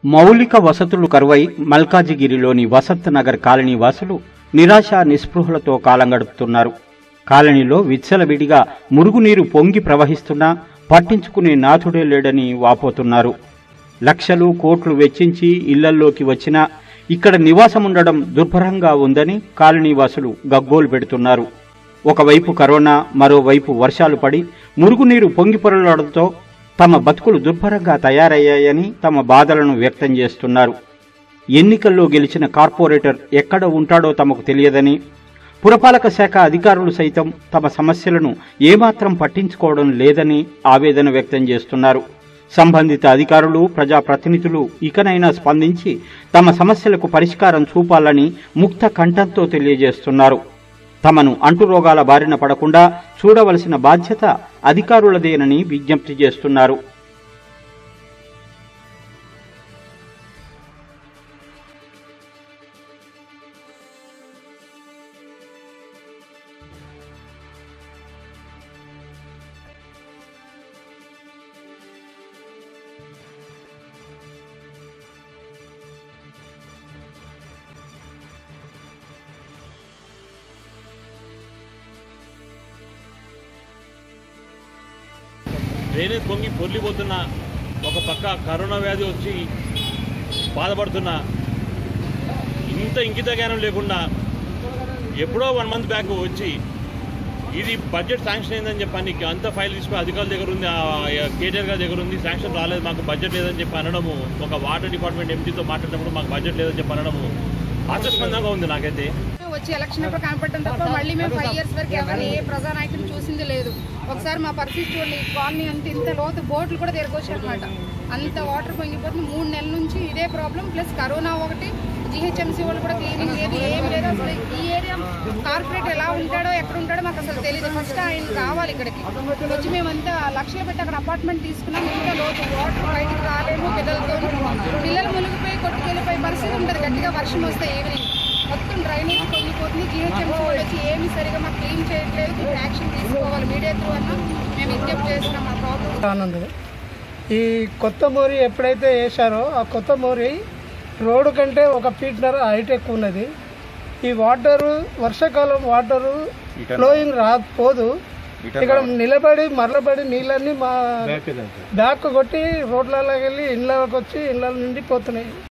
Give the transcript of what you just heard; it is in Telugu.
మౌలిక వసతులు కరువై మల్కాజిగిరిలోని వసంత్ నగర్ కాలనీ వాసులు నిరాశ నిస్పృహలతో కాలం గడుపుతున్నారు కాలనీలో విచ్చలవిడిగా మురుగునీరు పొంగి ప్రవహిస్తున్నా పట్టించుకునే నాథుడే లేడని వాపోతున్నారు లక్షలు కోట్లు వెచ్చించి ఇళ్లల్లోకి వచ్చినా ఇక్కడ నివాసముండడం దుర్భరంగా ఉందని కాలనీవాసులు గగ్గోలు పెడుతున్నారు ఒకవైపు కరోనా మరోవైపు వర్షాలు పడి మురుగునీరు పొంగి పొరలడంతో తమ బతుకులు దుర్భరంగా తయారయ్యాయని తమ బాధలను వ్యక్తం చేస్తున్నారు ఎన్నికల్లో గెలిచిన కార్పొరేటర్ ఎక్కడ ఉంటాడో తమకు తెలియదని పురపాలక శాఖ అధికారులు సైతం తమ సమస్యలను ఏమాత్రం పట్టించుకోవడం లేదని ఆవేదన వ్యక్తం చేస్తున్నారు సంబంధిత అధికారులు ప్రజాప్రతినిధులు ఇకనైనా స్పందించి తమ సమస్యలకు పరిష్కారం చూపాలని ముక్త కంఠంతో తెలియజేస్తున్నారు తమను అంటురోగాల బారిన పడకుండా చూడవలసిన బాధ్యత అధికారులదేనని విజ్ఞప్తి చేస్తున్నారు డ్రైనేజ్ పొంగి పొర్లిపోతున్న ఒక పక్క కరోనా వ్యాధి వచ్చి బాధపడుతున్న ఇంత ఇంకిత జ్ఞానం లేకుండా ఎప్పుడో వన్ మంత్ బ్యాక్ వచ్చి ఇది బడ్జెట్ శాంక్షన్ అయిందని చెప్పని అంత ఫైల్ తీసుకుని అధికారుల దగ్గర ఉంది ఆ కేటీఆర్ గారి దగ్గర ఉంది శాంక్షన్ రాలేదు మాకు బడ్జెట్ లేదని చెప్పి అనడము ఒక వాటర్ డిపార్ట్మెంట్ ఎంపీతో మాట్లాడినప్పుడు మాకు బడ్జెట్ లేదని చెప్పి అనడము హాస్యాస్పదంగా ఉంది నాకైతే వచ్చి ఎలక్షన్ అప్పుడు కనపడటం తప్ప మళ్ళీ మేము ఫైవ్ ఇయర్స్ వరకు ఎవరిని ఏ ప్రజానాయకుని చూసింది లేదు ఒకసారి మా పరిస్థితి చూడండి ఈ కాలనీ అంత ఇంత లోతు బోట్లు కూడా తిరగొచ్చారనమాట అంత వాటర్ పొంగిపోతుంది మూడు నెలల నుంచి ఇదే ప్రాబ్లం ప్లస్ కరోనా ఒకటి జిహెచ్ఎంసీ వాళ్ళు కూడా క్లీనింగ్ లేదు ఏం లేదు అసలు ఈ ఏరియా కార్పొరేట్ ఎలా ఉంటాడో ఎక్కడ ఉంటాడో మాకు అసలు తెలియదు ఫస్ట్ ఆయన రావాలి ఇక్కడికి వచ్చి మేమంతా లక్షలు పెట్టి అక్కడ అపార్ట్మెంట్ తీసుకున్నాం ఇంత లోతు వాటర్ బయటికి రాలేము పిల్లలతో పిల్లలు మునిగిపోయి కొట్టుకెళ్ళిపోయే పరిస్థితి ఉంటుంది గట్టిగా వర్షం వస్తే ఈవినింగ్ మొత్తం డ్రైనేజ్ పొంగిపోతుంది జిహెచ్ఎంసీ వాళ్ళు వచ్చి ఏమి సరిగా మాకు క్లీన్ చేయట్లేదు దీనికి యాక్షన్ తీసుకోవాలి మీడియా త్రూ అన్నా మేము విజ్ఞప్తి చేస్తున్నాం మా ప్రాబ్లమ్ ఆనంద్ ఈ కొత్త మోరీ ఎప్పుడైతే వేశారో ఆ కొత్త మోరీ రోడ్డు కంటే ఒక ఫీట్నర హైట్ ఎక్కువ ఉన్నది ఈ వాటరు వర్షాకాలం వాటరు ఫ్లోయింగ్ రా పోదు ఇక్కడ నిలబడి మరలబడి నీళ్ళన్నీ మా బ్యాక్ కొట్టి రోడ్లలోకి వెళ్ళి ఇళ్ళకి వచ్చి ఇళ్ళ నుండి పోతున్నాయి